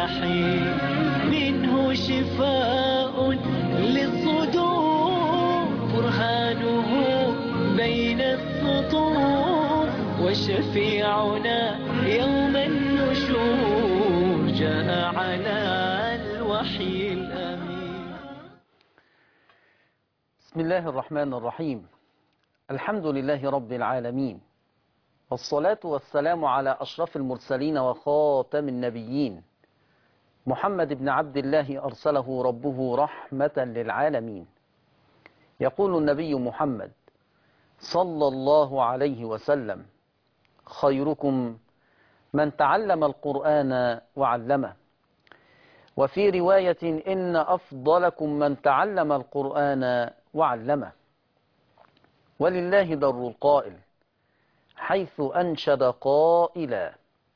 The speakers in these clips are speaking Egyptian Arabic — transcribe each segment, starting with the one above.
الرحيم منه شفاء للصدور برهانه بين السطور وشفيعنا يوم النشور جاء على الوحي الأمين بسم الله الرحمن الرحيم الحمد لله رب العالمين والصلاة والسلام على أشرف المرسلين وخاتم النبيين محمد بن عبد الله أرسله ربه رحمة للعالمين يقول النبي محمد صلى الله عليه وسلم خيركم من تعلم القرآن وعلمه وفي رواية إن أفضلكم من تعلم القرآن وعلمه ولله در القائل حيث أنشد قائلا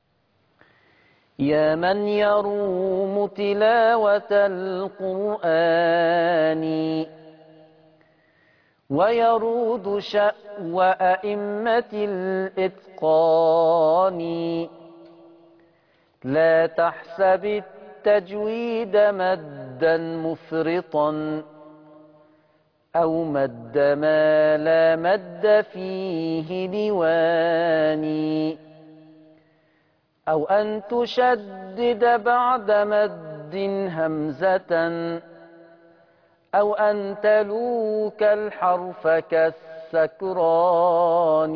يا من يروم تلاوة القرآن ويرود شأو أئمة الإتقان لا تحسب التجويد مدا مفرطا أو مد ما لا مد فيه لواني أو أن تشدد بعد مد همزة أو أن تلوك الحرف كالسكران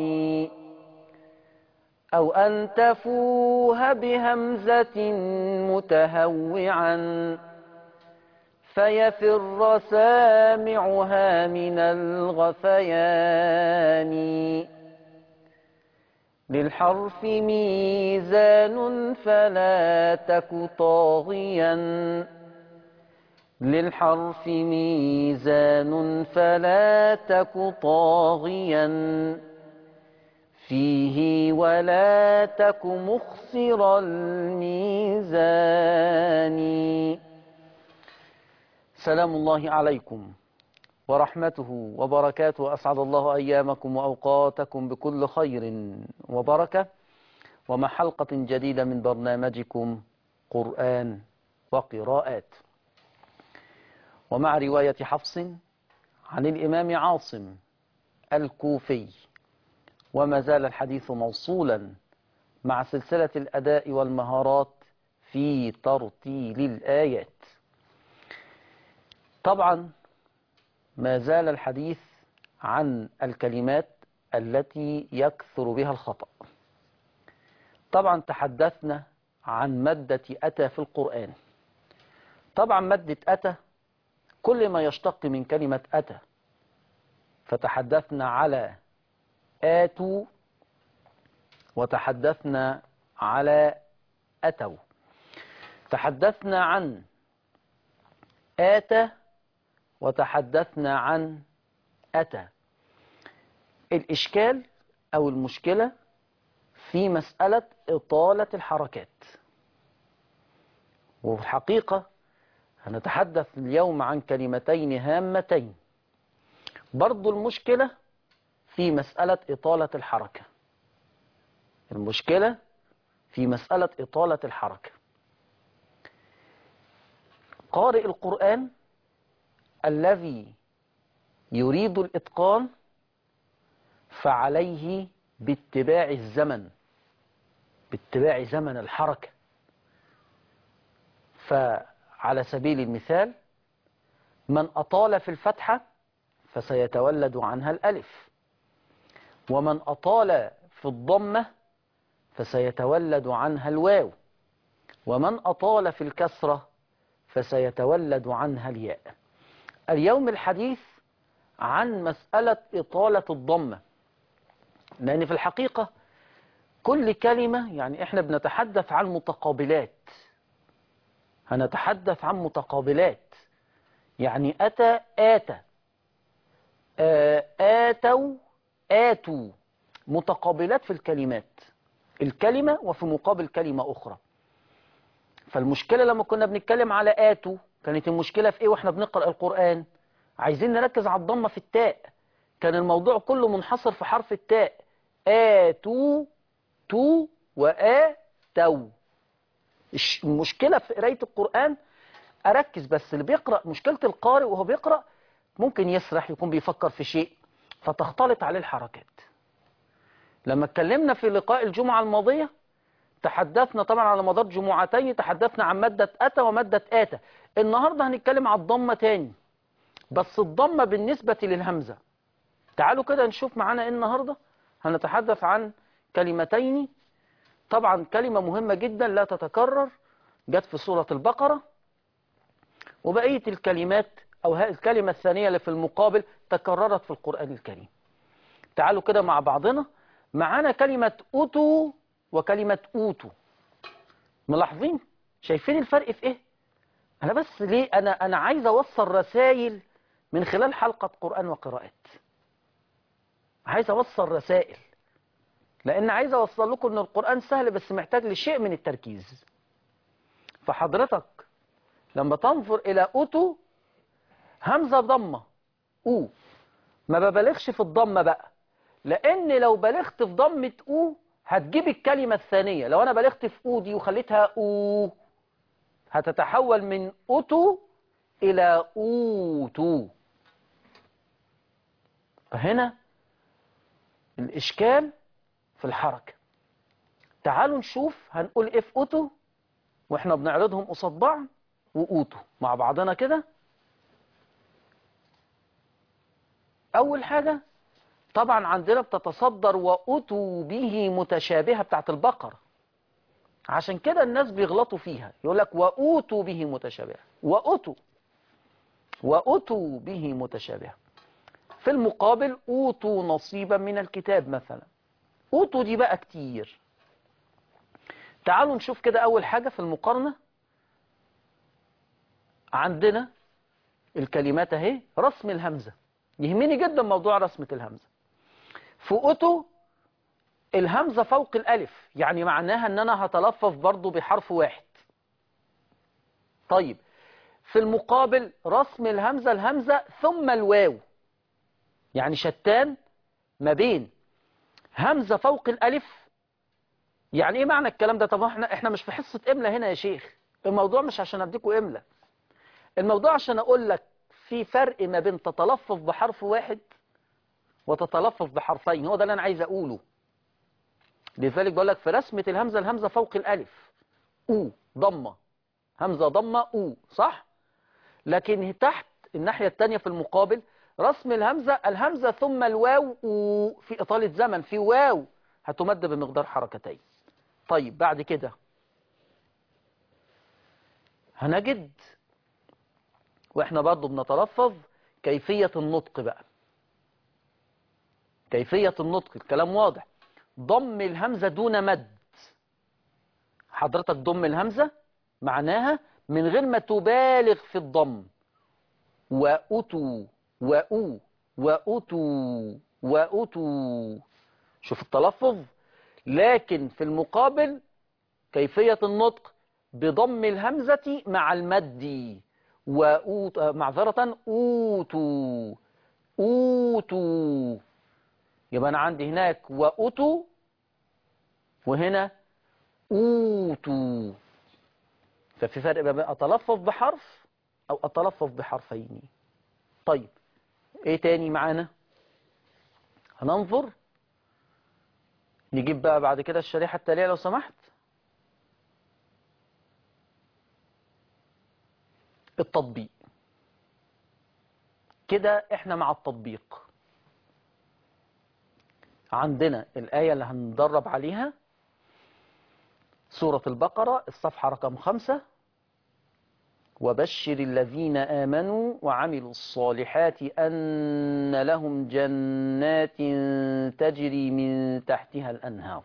أو أن تفوه بهمزة متهوعا فيفر سامعها من الغثيان للحرف ميزان فلا تك طاغيا للحرف ميزان فلا تك طاغيا فيه ولا تك مخسر الميزان سلام الله عليكم ورحمته وبركاته أسعد الله أيامكم وأوقاتكم بكل خير وبركة ومع حلقة جديدة من برنامجكم قرآن وقراءات ومع رواية حفص عن الإمام عاصم الكوفي وما زال الحديث موصولا مع سلسلة الأداء والمهارات في ترتيل الآيات طبعا ما زال الحديث عن الكلمات التي يكثر بها الخطأ طبعا تحدثنا عن مادة أتى في القرآن طبعا مادة أتى كل ما يشتق من كلمة أتى فتحدثنا على آتوا وتحدثنا على أتوا تحدثنا عن آتى وتحدثنا عن أتى الإشكال أو المشكلة في مسألة إطالة الحركات وفي الحقيقة هنتحدث اليوم عن كلمتين هامتين برضو المشكلة في مسألة إطالة الحركة المشكلة في مسألة إطالة الحركة قارئ القرآن الذي يريد الإتقان فعليه باتباع الزمن باتباع زمن الحركة فعلى سبيل المثال من أطال في الفتحة فسيتولد عنها الألف ومن أطال في الضمة فسيتولد عنها الواو ومن أطال في الكسرة فسيتولد عنها الياء اليوم الحديث عن مسألة إطالة الضمة لأن في الحقيقة كل كلمة يعني إحنا بنتحدث عن متقابلات هنتحدث عن متقابلات يعني أتى آتى آتوا آتوا متقابلات في الكلمات الكلمة وفي مقابل كلمة أخرى فالمشكلة لما كنا بنتكلم على آتوا كانت المشكلة في إيه وإحنا بنقرأ القرآن عايزين نركز على الضمة في التاء كان الموضوع كله منحصر في حرف التاء آتوا تو وآتوا الش- المشكلة في قراية القرآن أركز بس اللي بيقرأ مشكلة القارئ وهو بيقرأ ممكن يسرح يكون بيفكر في شيء فتختلط عليه الحركات لما اتكلمنا في لقاء الجمعة الماضية تحدثنا طبعا على مدار جمعتين تحدثنا عن مادة أتى ومادة آتى النهاردة هنتكلم على الضمة تاني بس الضمة بالنسبة للهمزة تعالوا كده نشوف معانا ايه النهاردة هنتحدث عن كلمتين طبعا كلمة مهمة جدا لا تتكرر جت في سورة البقرة وبقية الكلمات أو ها- الكلمة الثانية اللي في المقابل تكررت في القرآن الكريم تعالوا كده مع بعضنا معانا كلمة أوتو وكلمة أوتو ملاحظين شايفين الفرق في إيه أنا بس ليه أنا أنا عايز أوصل رسائل من خلال حلقة قرآن وقراءات عايز أوصل رسائل لأن عايز أوصل لكم أن القرآن سهل بس محتاج لشيء من التركيز فحضرتك لما تنظر إلى أوتو همزة ضمة أو ما ببالغش في الضمة بقى لأن لو بلغت في ضمة أو هتجيب الكلمة الثانية لو أنا بلغت في أو دي وخليتها أو هتتحول من أوتو إلى أوتو فهنا الإشكال في الحركة تعالوا نشوف هنقول إيه في أوتو وإحنا بنعرضهم قصاد بعض وأوتو مع بعضنا كده أول حاجة طبعا عندنا بتتصدر وأتوا به متشابهة بتاعت البقرة عشان كده الناس بيغلطوا فيها يقول لك وأوتوا به متشابهة وأتوا وأتوا به متشابهة في المقابل أوتوا نصيبا من الكتاب مثلا أوتوا دي بقى كتير تعالوا نشوف كده أول حاجة في المقارنة عندنا الكلمات اهي رسم الهمزة يهمني جدا موضوع رسمة الهمزة في أوتو الهمزة فوق الألف يعني معناها أن أنا هتلفظ برضو بحرف واحد طيب في المقابل رسم الهمزة الهمزة ثم الواو يعني شتان ما بين همزة فوق الألف يعني ايه معنى الكلام ده طب احنا احنا مش في حصة املة هنا يا شيخ الموضوع مش عشان اديكوا املة الموضوع عشان اقول لك في فرق ما بين تتلفظ بحرف واحد وتتلفظ بحرفين هو ده اللي انا عايز اقوله لذلك بقول لك في رسمة الهمزة الهمزة فوق الالف او ضمة همزة ضمة او صح لكن تحت الناحية التانية في المقابل رسم الهمزة الهمزة ثم الواو او في اطالة زمن في واو هتمد بمقدار حركتين طيب بعد كده هنجد واحنا برضو بنتلفظ كيفية النطق بقى كيفية النطق الكلام واضح ضم الهمزة دون مد حضرتك ضم الهمزة معناها من غير ما تبالغ في الضم وأتو وأو وأتو وأتو شوف التلفظ لكن في المقابل كيفية النطق بضم الهمزة مع المد وأوت معذرة أوتوا أوتوا يبقى أنا عندي هناك وأوتوا وهنا أوتوا ففي فرق بين أتلفظ بحرف أو أتلفظ بحرفين طيب إيه تاني معانا هننظر نجيب بقى بعد كده الشريحة التالية لو سمحت التطبيق كده احنا مع التطبيق عندنا الآية اللي هندرب عليها سورة البقرة الصفحة رقم خمسة وبشر الذين آمنوا وعملوا الصالحات أن لهم جنات تجري من تحتها الأنهار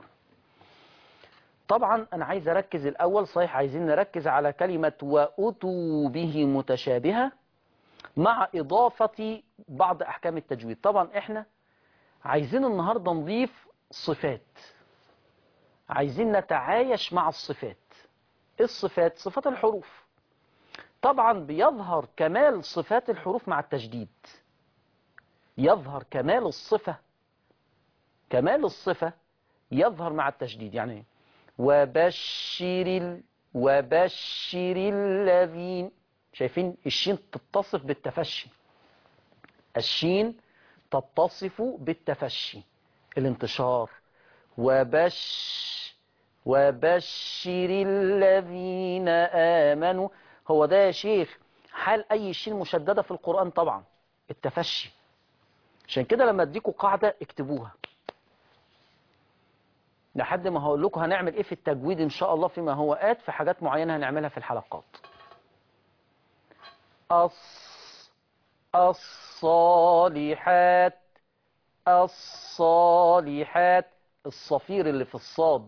طبعا أنا عايز أركز الأول صحيح عايزين نركز على كلمة وأتوا به متشابهة مع إضافة بعض أحكام التجويد طبعا إحنا عايزين النهاردة نضيف صفات عايزين نتعايش مع الصفات إيه الصفات صفات الحروف طبعا بيظهر كمال صفات الحروف مع التجديد يظهر كمال الصفة كمال الصفة يظهر مع التجديد يعني وبشر ال... وبشر الذين شايفين الشين تتصف بالتفشي الشين تتصف بالتفشي الانتشار وبش وبشر الذين آمنوا هو ده يا شيخ حال أي شين مشددة في القرآن طبعا التفشي عشان كده لما اديكوا قاعدة اكتبوها لحد ما هقول لكم هنعمل ايه في التجويد ان شاء الله فيما هو آت في حاجات معينة هنعملها في الحلقات الص الصالحات الصالحات الصفير اللي في الصاد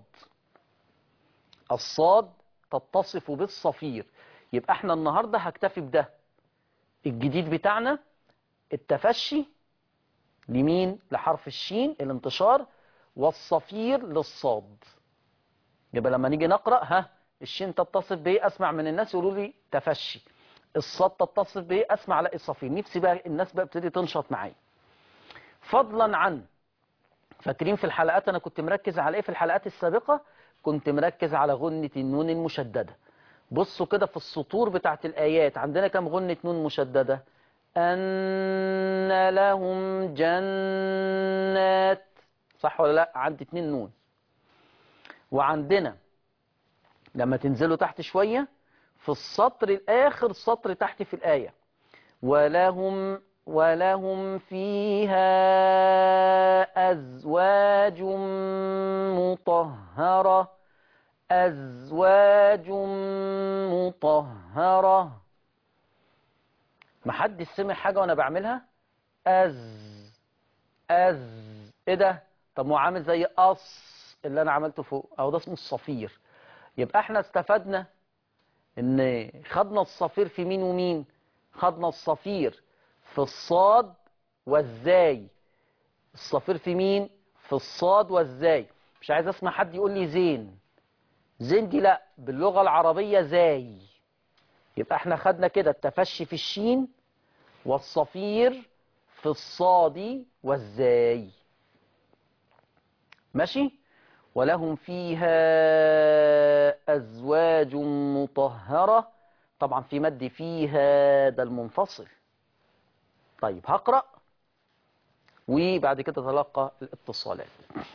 الصاد تتصف بالصفير يبقى احنا النهاردة هكتفي بده الجديد بتاعنا التفشي لمين لحرف الشين الانتشار والصفير للصاد يبقى لما نيجي نقرأ ها الشين تتصف بايه اسمع من الناس يقولوا لي تفشي الصاد تتصف بايه اسمع لا الصفير نفسي بقى الناس بقى ابتدي تنشط معايا فضلا عن فاكرين في الحلقات انا كنت مركز على ايه في الحلقات السابقة كنت مركز على غنة النون المشددة بصوا كده في السطور بتاعت الآيات عندنا كم غنة نون مشددة أن لهم جنات صح ولا لا عندي اتنين نون وعندنا لما تنزلوا تحت شوية في السطر الآخر سطر تحت في الآية ولهم ولهم فيها أزواج مطهرة أزواج مطهرة محدش سمع حاجة وأنا بعملها أز أز إيه ده طب ما هو عامل زي أص اللي أنا عملته فوق أو ده اسمه الصفير يبقى احنا استفدنا ان خدنا الصفير في مين ومين خدنا الصفير في الصاد والزاي الصفير في مين في الصاد والزاي مش عايز اسمع حد يقول لي زين زين دي لا باللغة العربية زاي يبقى احنا خدنا كده التفشي في الشين والصفير في الصاد والزاي ماشي ولهم فيها أزواج مطهرة طبعا في مد فيها ده المنفصل طيب هقرأ وبعد كده تلقى الاتصالات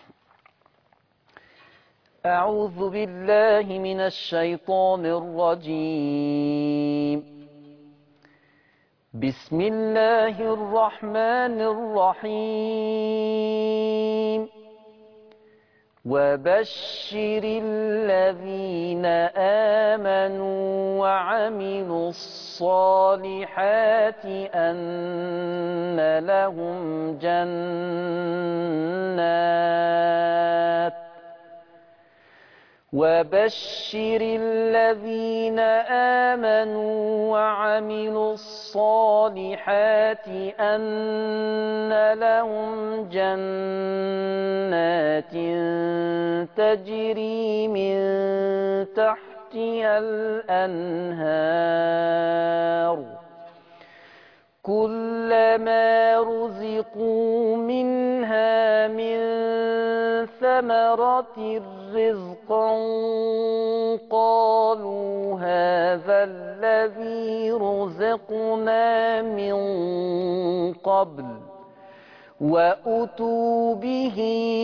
أعوذ بالله من الشيطان الرجيم بسم الله الرحمن الرحيم وبشر الذين آمنوا وعملوا الصالحات أن لهم جنات وبشر الذين آمنوا وعملوا الصالحات أن لهم جنات تجري من تحتها الأنهار كلما رزقوا منها من ثمرة رزقا قالوا هذا الذي رزقنا من قبل وأتوا به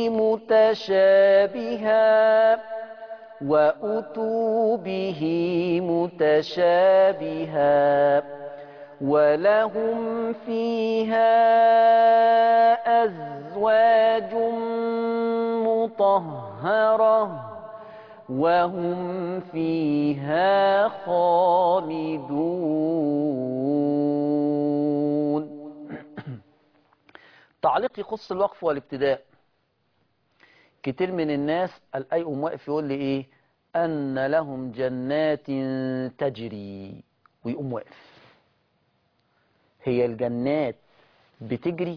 متشابها وأتوا به متشابها ولهم فيها أزواج مطهرة وهم فيها خالدون تعليق يخص الوقف والابتداء كتير من الناس قال أم واقف يقول لي إيه أن لهم جنات تجري ويقوم واقف هي الجنات بتجري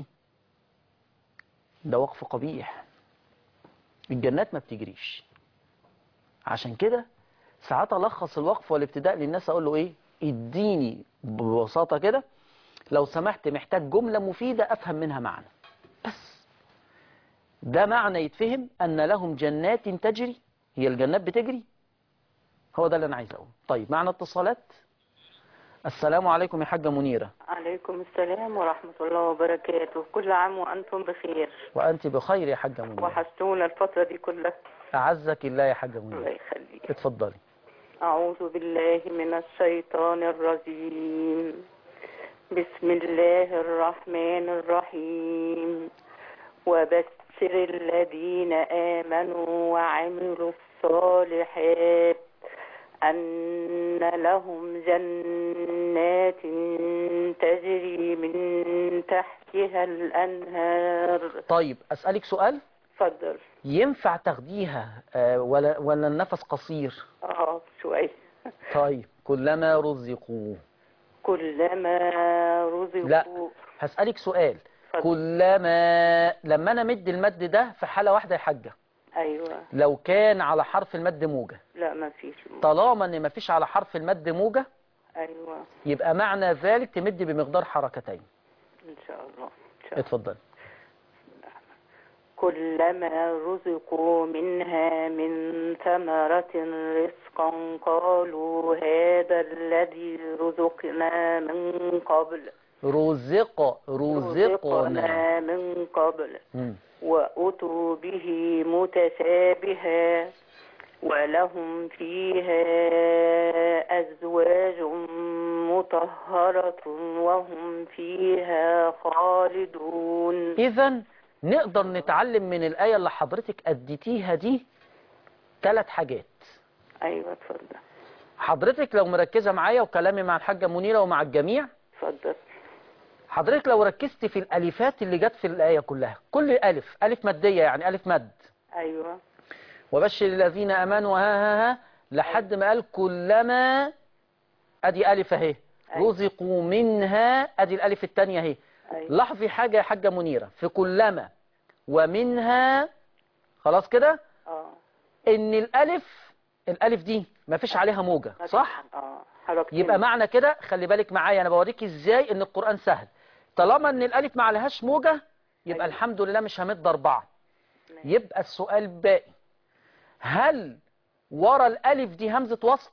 ده وقف قبيح الجنات ما بتجريش عشان كده ساعات الخص الوقف والابتداء للناس اقول له ايه اديني ببساطة كده لو سمحت محتاج جملة مفيدة افهم منها معنى بس ده معنى يتفهم ان لهم جنات تجري هي الجنات بتجري هو ده اللي انا عايز اقوله طيب معنا اتصالات السلام عليكم يا حاجة منيرة عليكم السلام ورحمة الله وبركاته كل عام وأنتم بخير وانت بخير يا حاجة منيرة وحشتونا الفترة دي كلها اعزك الله يا حاجة الله منيرة يخليك اتفضلي أعوذ بالله من الشيطان الرجيم بسم الله الرحمن الرحيم وبشر الذين آمنوا وعملوا الصالحات أن لهم جنات تجري من تحتها الأنهار طيب اسألك سؤال تفضل ينفع تاخديها آه، ولا ولا النفس قصير اه شوية طيب كلما رزقوا كلما رزقوا لا. هسألك سؤال اتفضل. كلما لما انا مد المد ده في حالة واحدة يا حاجة ايوه لو كان على حرف المد موجة لا ما فيش طالما ان مفيش على حرف المد موجة ايوه يبقى معنى ذلك تمد بمقدار حركتين ان شاء الله ان شاء الله اتفضل كلما رزقوا منها من ثمرة رزقا قالوا هذا الذي رزقنا من قبل رزق رزقنا من قبل مم. وأتوا به متشابها ولهم فيها أزواج مطهرة وهم فيها خالدون اذا نقدر نتعلم من الآية اللي حضرتك أديتيها دي ثلاث حاجات أيوة اتفضل حضرتك لو مركزة معايا وكلامي مع الحاجة منيرة ومع الجميع اتفضل حضرتك لو ركزت في الألفات اللي جت في الآية كلها كل ألف ألف مادية يعني ألف مد أيوة وبشر الذين أمنوا ها ها ها لحد ما قال كلما أدي ألف أهي أيوة. رزقوا منها أدي الألف التانية أهي أيوة لاحظي حاجة يا حاجة منيرة في كلما ومنها خلاص كده اه ان الالف الالف دي ما فيش عليها موجة صح اه حركتين يبقى معنى كده خلي بالك معايا انا بوريك ازاي ان القرآن سهل طالما ان الالف ما عليهاش موجة يبقى أيوة. الحمد لله مش همد اربعة ماشي. يبقى السؤال باقي هل ورا الالف دي همزة وصل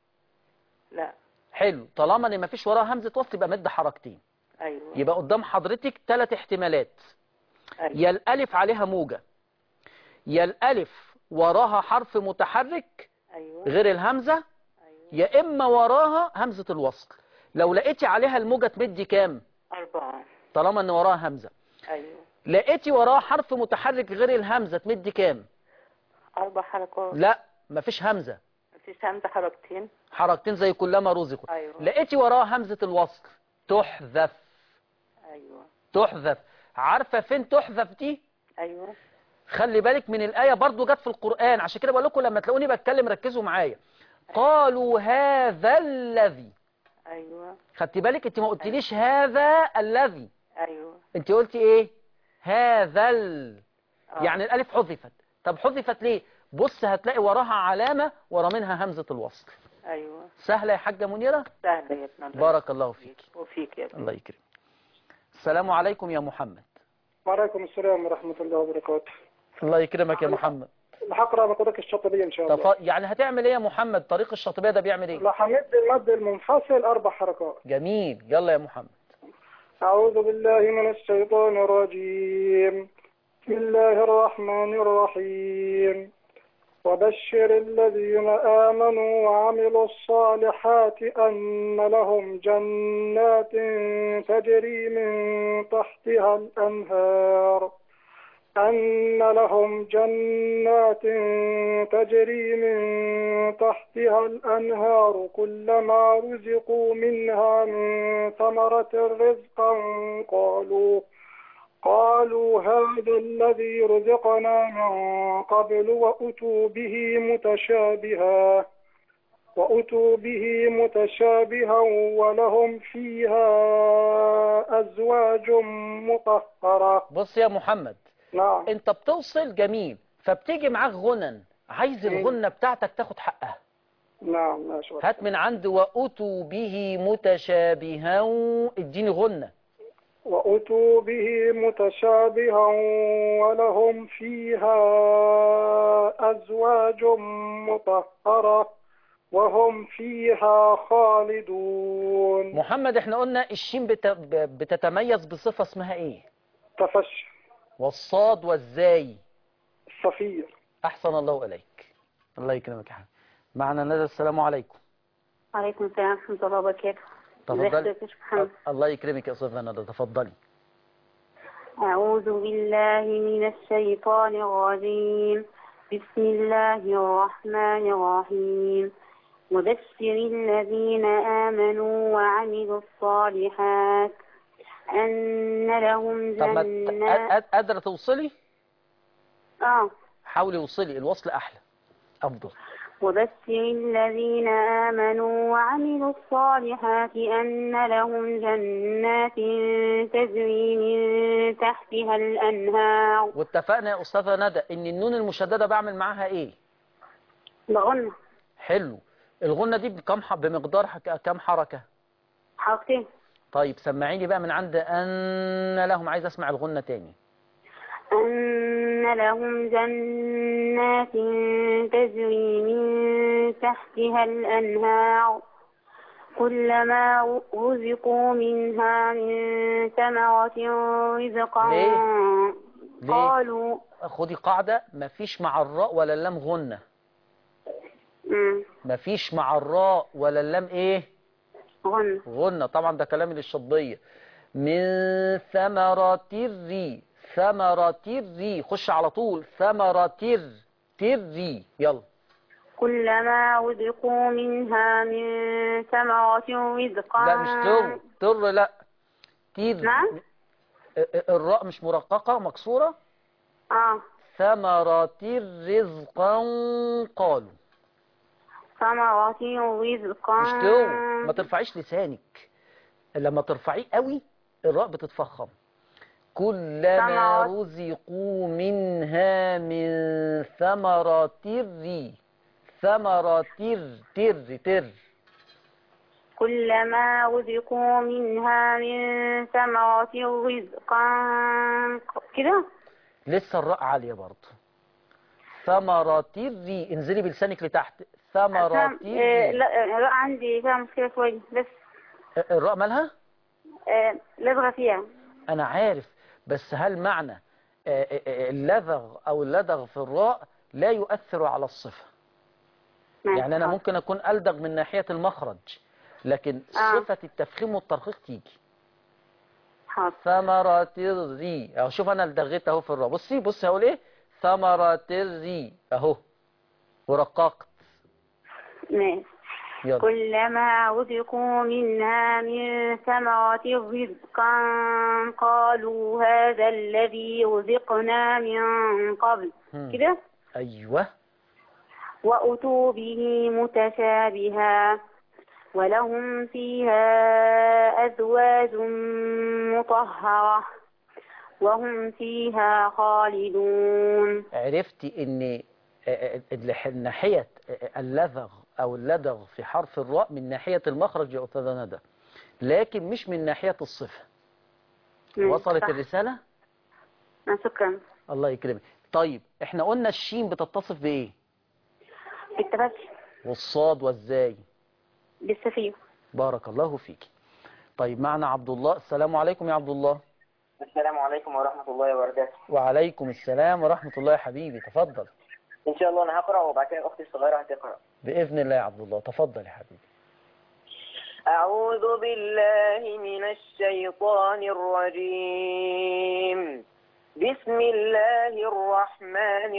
لا حلو طالما ان ما فيش وراها همزة وصل يبقى مد حركتين أيوة يبقى قدام حضرتك ثلاث احتمالات أيوة يا الالف عليها موجة يا الالف وراها حرف متحرك أيوة غير الهمزة أيوة يا إما وراها همزة الوصل لو لقيتي عليها الموجة تمدي كام أربعة طالما ان وراها همزة أيوة لقيتي وراها حرف متحرك غير الهمزة تمدي كام أربع حركات لا مفيش همزة مفيش همزة حركتين حركتين زي كلما رزقوا أيوة لقيتي وراها همزة الوصل تحذف أيوة تحذف عارفة فين تحذف دي أيوة خلي بالك من الآية برضو جت في القرآن عشان كده بقول لكم لما تلاقوني بتكلم ركزوا معايا قالوا هذا الذي أيوة خدتي بالك انت ما قلتليش هذا الذي أيوة انت قلتي ايه هذا ال... آه. يعني الالف حذفت طب حذفت ليه بص هتلاقي وراها علامة ورا منها همزة الوصل أيوة سهلة يا حاجة منيرة سهلة يا ابن الله بارك الله فيك وفيك يا ابن الله يكرم السلام عليكم يا محمد وعليكم السلام ورحمة الله وبركاته الله يكرمك يا محمد هقرأ من طريق الشاطبية إن شاء الله طف... يعني هتعمل ايه يا محمد طريق الشاطبية ده بيعمل ايه لحمد المد المنفصل أربع حركات جميل يلا يا محمد أعوذ بالله من الشيطان الرجيم بسم الله الرحمن الرحيم وبشر الذين آمنوا وعملوا الصالحات أن لهم جنات تجري من تحتها الأنهار أن لهم جنات تجري من تحتها الأنهار كلما رزقوا منها من ثمرة رزقا قالوا قالوا هذا الذي رزقنا من قبل وأتوا به متشابها وأتوا به متشابها ولهم فيها أزواج مطهرة بص يا محمد نعم انت بتوصل جميل فبتيجي معاك غنن عايز مم. الغنة بتاعتك تاخد حقها نعم ما شاء الله هات من عند وأتوا به متشابها اديني غنة وأتوا به متشابها ولهم فيها أزواج مطهرة وهم فيها خالدون محمد احنا قلنا الشين بت... ب- بتتميز بصفة اسمها ايه تفشي والصاد والزاي الصفير احسن الله اليك الله يكرمك يا حبيبي معنا ندى السلام عليكم وعليكم السلام ورحمة الله وبركاته تفضلي ازيك يا شيخ محمد الله يكرمك يا استاذة ندى تفضلي أعوذ بالله من الشيطان الرجيم بسم الله الرحمن الرحيم وبشر الذين آمنوا وعملوا الصالحات أن لهم طب ما ت- جنات قاد- قادرة توصلي آه حاولي وصلي الوصل احلى افضل وبشر الذين آمنوا وعملوا الصالحات أن لهم جنات تجري من تحتها الأنهار واتفقنا يا استاذة ندى ان النون المشددة بعمل معاها ايه بغنى حلو الغنة دي بكم ح- بمقدار حك- كم حركة حركتين طيب سمعيني بقى من عند أن لهم عايز أسمع الغنة تاني أن لهم جنات تجري من تحتها الأنهار كلما رزقوا منها من ثمرة رزقا ليه؟ ليه؟ قالوا خدي قاعدة مفيش مع الراء ولا اللام غنة مم، مفيش مع الراء ولا اللام ايه غنى غنة طبعا ده كلامي للشطبية من ثمرات الري ثمرات الري خش على طول ثمرات الر تري يلا كلما رزقوا منها من ثمرة رزقا لا مش تر تر لا تير نعم الراء مش مرققة مكسورة آه ثمرات رزقا قالوا ثمرة رزقا مش تو ما ترفعيش لسانك لما ترفعيه قوي الراء بتتفخم كلما ثمرات. رزقوا منها من ثمرات ري ثمرات تر تر كلما رزقوا منها من ثمرة رزقا كده لسه الراء عالية برضه ثمرات ري انزلي بلسانك لتحت ثمرات أفهم- آه، ري لا آه، لا عندي فيها مشكلة شوية بس الراء مالها آه، لدغة فيها أنا عارف بس هل معنى آه، آه، آه، اللذغ أو اللدغ في الراء لا يؤثر على الصفة ماشي، يعني أنا حاضر. ممكن أكون ألدغ من ناحية المخرج لكن آه. صفة التفخيم والترقيق تيجي حاضر ثمرات الري أهو شوف أنا لدغيت أهو في الراء بصي بصي هقول إيه ثمرات الري أهو ورققت ماشي يلا كلما رزقوا منها من ثمرة رزقا قالوا هذا الذي رزقنا من قبل مم. كده أيوه وأتوا به متشابها ولهم فيها أزواج مطهرة وهم فيها خالدون عرفتي ان آه، آه، ناحية آه، اللذغ او اللدغ في حرف الراء من ناحية المخرج يا أستاذة ندى لكن مش من ناحية الصفة وصلت صح. الرسالة آه، شكرا الله يكرمك طيب احنا قلنا الشين بتتصف بايه بالتبسم والصاد والزاي بالسفير بارك الله فيك طيب معنا عبد الله السلام عليكم يا عبد الله السلام عليكم ورحمة الله وبركاته وعليكم السلام ورحمة الله يا حبيبي تفضل إن شاء الله أنا هقرأ وبعد كده أختي الصغيرة هتقرأ بإذن الله يا عبد الله تفضل يا حبيبي أعوذ بالله من الشيطان الرجيم بسم الله الرحمن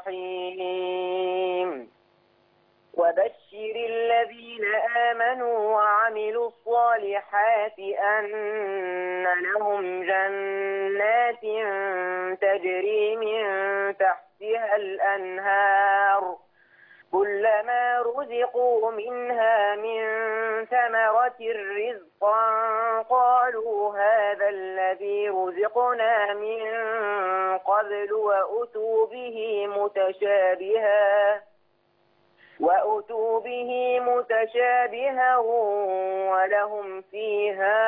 الرحيم وبشر الذين آمنوا وعملوا الصالحات أن لهم جنات تجري من تحتها الأنهار كلما رزقوا منها من ثمرة رزقا قالوا هذا الذي رزقنا من قبل وأتوا به متشابها وأتوا به متشابها ولهم فيها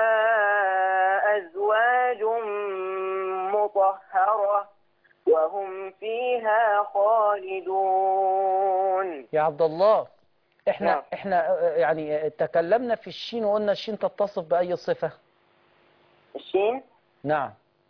أزواج مطهرة وهم فيها خالدون يا عبد الله احنا نعم. احنا آه، يعني آه، تكلمنا في الشين وقلنا الشين تتصف بأي صفة الشين نعم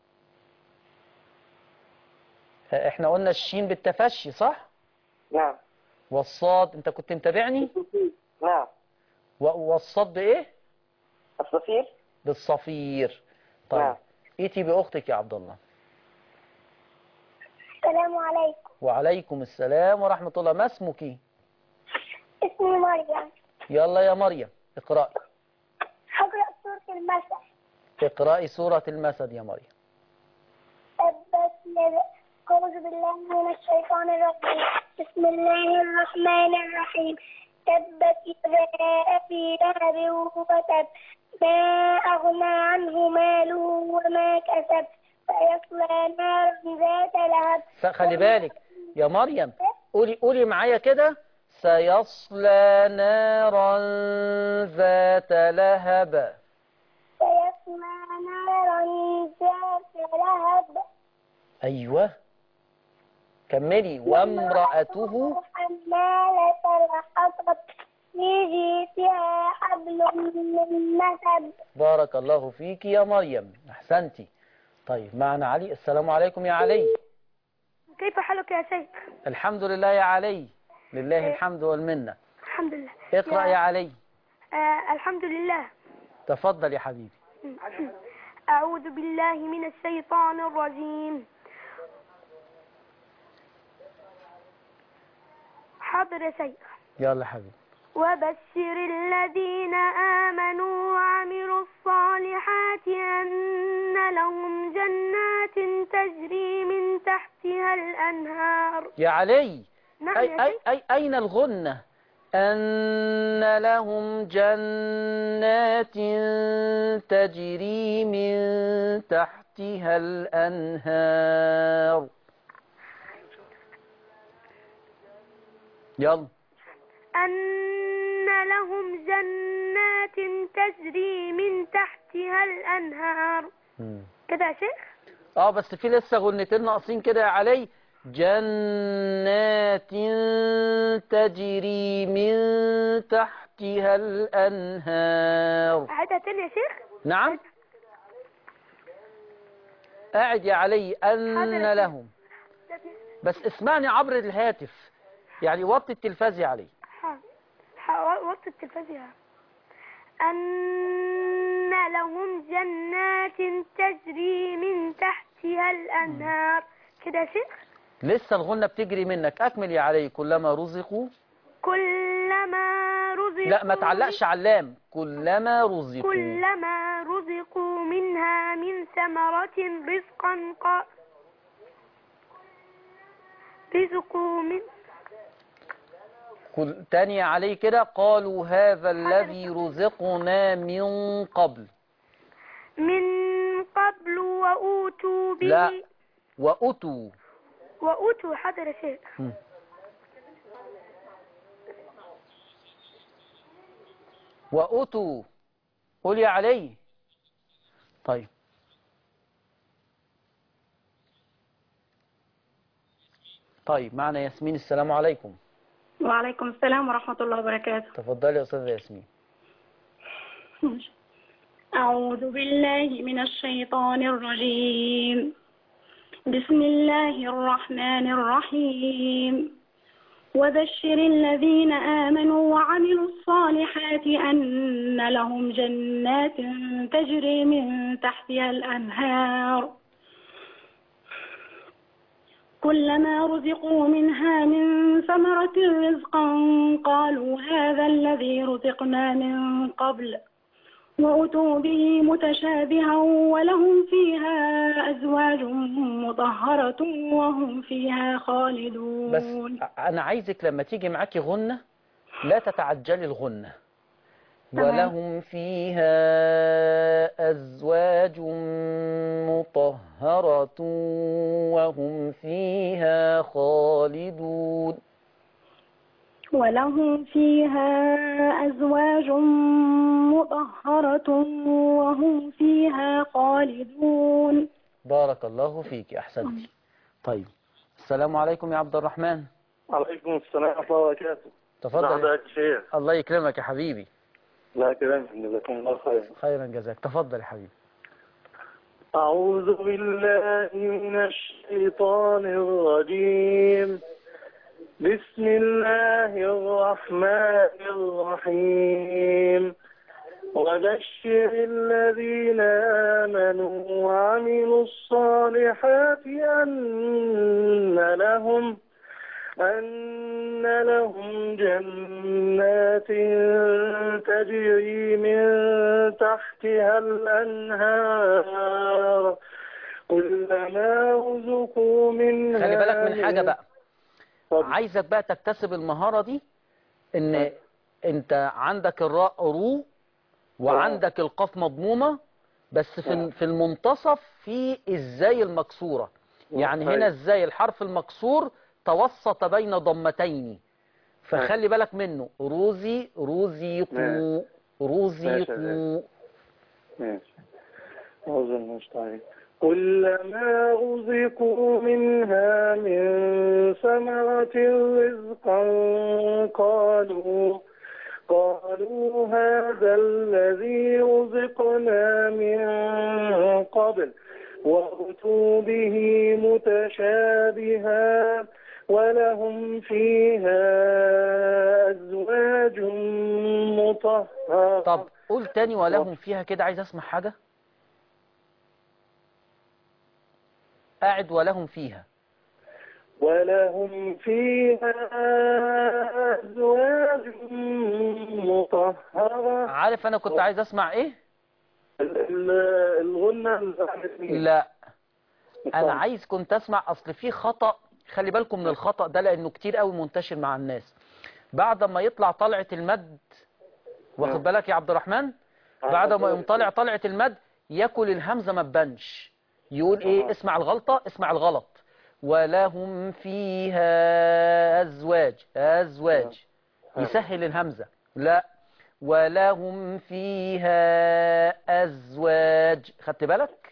آه، احنا قلنا الشين بالتفشي صح نعم والصاد انت كنت متابعني نعم و- والصاد بايه الصفير بالصفير طيب نعم. ايتي باختك يا عبد الله السلام عليكم وعليكم السلام ورحمة الله ما اسمك اسمي مريم يلا يا مريم اقرأي هقرأ سورة المثل اقرأي سورة المسد يا مريم تبت يد أعوذ بالله من الشيطان الرجيم بسم الله الرحمن الرحيم تبت يدا أبي لهب وتب ما أغنى عنه ماله وما كسب سيصلى نارا ذات لهب س- خلي بالك يا مريم قولي قولي معايا كده سيصلى نارا ذات لهب سيصلى نارا ذات لهب ايوه كملي وامرأته حمالة الحطب في جيدها حبل من مسد بارك الله فيك يا مريم احسنتي طيب معنا علي السلام عليكم يا علي كيف حالك يا شيخ؟ الحمد لله يا علي لله الحمد والمنة الحمد لله اقرأ يا علي آه الحمد لله تفضل يا حبيبي أعوذ بالله من الشيطان الرجيم حاضر يا شيخ يلا حبيبي وبشر الذين آمنوا وعملوا الصالحات أن لهم جنات تجري من تحتها الأنهار يا علي نعم أي يا أي شيخ أي أين الغنة أن لهم جنات تجري من تحتها الأنهار يلا أن لهم جنات تجري من تحتها الأنهار مم. كده يا شيخ اه بس في لسه غنتين ناقصين كده يا علي جنات تجري من تحتها الأنهار أعيدها تاني يا شيخ نعم قاعد يا علي أن حاضر يا شيخ. لهم بس اسمعني عبر الهاتف يعني وطي التلفاز يا علي ح- ح- وقت التلفاز يا أن لهم جنات تجري من تحتها الأنهار كده يا شيخ لسه الغنة بتجري منك أكمل يا علي كلما رزقوا كلما رزقوا لا ما تعلقش على اللام كلما رزقوا كلما رزقوا منها من ثمرة رزقا قا رزقوا من كل تاني يا علي كده قالوا هذا الذي رزقنا من قبل من قبل وأوتوا به لا. وأتوا وأوتوا حضر يا شيخ مم. وأتوا قول يا علي طيب طيب معنا ياسمين السلام عليكم وعليكم السلام ورحمة الله وبركاته تفضلي يا أستاذة ياسمين أعوذ بالله من الشيطان الرجيم بسم الله الرحمن الرحيم وبشر الذين آمنوا وعملوا الصالحات أن لهم جنات تجري من تحتها الأنهار كلما رزقوا منها من ثمرة رزقا قالوا هذا الذي رزقنا من قبل وأتوا به متشابها ولهم فيها أزواج مطهرة وهم فيها خالدون بس أنا عايزك لما تيجي معاكي غنة لا تتعجلي الغنة تمام. ولهم فيها أزواج مطهرة وهم فيها خالدون ولهم فيها أزواج مطهرة وهم فيها خالدون بارك الله فيك أحسنتي طيب السلام عليكم يا عبد الرحمن عليكم السلام ورحمة الله وبركاته تفضل حضرتك يا شيخ الله يكرمك يا حبيبي لا كلام جزاكم الله خير خيرا جزاك تفضل يا حبيبي أعوذ بالله من الشيطان الرجيم بسم الله الرحمن الرحيم وبشر الذين آمنوا وعملوا الصالحات أن لهم أن لهم جنات تجري من تحتها الأنهار كلما رزقوا منها خلي بالك من حاجة بقى اتفضل. عايزك بقى تكتسب المهارة دي ان انت عندك الراء رو وعندك القاف مضمومة بس في في المنتصف في الزاي المكسورة يعني هنا أيوة. الزاي الحرف المكسور توسط بين ضمتين فخلي بالك منه روزي روزيقو ماشي. روزيقو ماشي أعوذ بالله من الشيطان كلما رزقوا منها من ثمرة رزقا قالوا قالوا هذا الذي رزقنا من قبل وأتوا به متشابها ولهم فيها أزواج مطهرة طب قول تاني ولهم فيها كده عايز اسمع حاجة قاعد ولهم فيها ولهم فيها أزواج مطهرة عارف انا كنت عايز اسمع ايه ال- ال- الغنة اللي لا انا عايز كنت اسمع اصل في خطأ خلي بالكم من الخطأ ده لانه كتير قوي منتشر مع الناس بعد ما يطلع طلعة المد واخد بالك يا عبد الرحمن بعد ما يقوم طالع طلعة المد ياكل الهمزة ما تبانش يقول ايه اسمع الغلطة اسمع الغلط ولهم فيها ازواج ازواج يسهل الهمزة لا ولهم فيها ازواج خدت بالك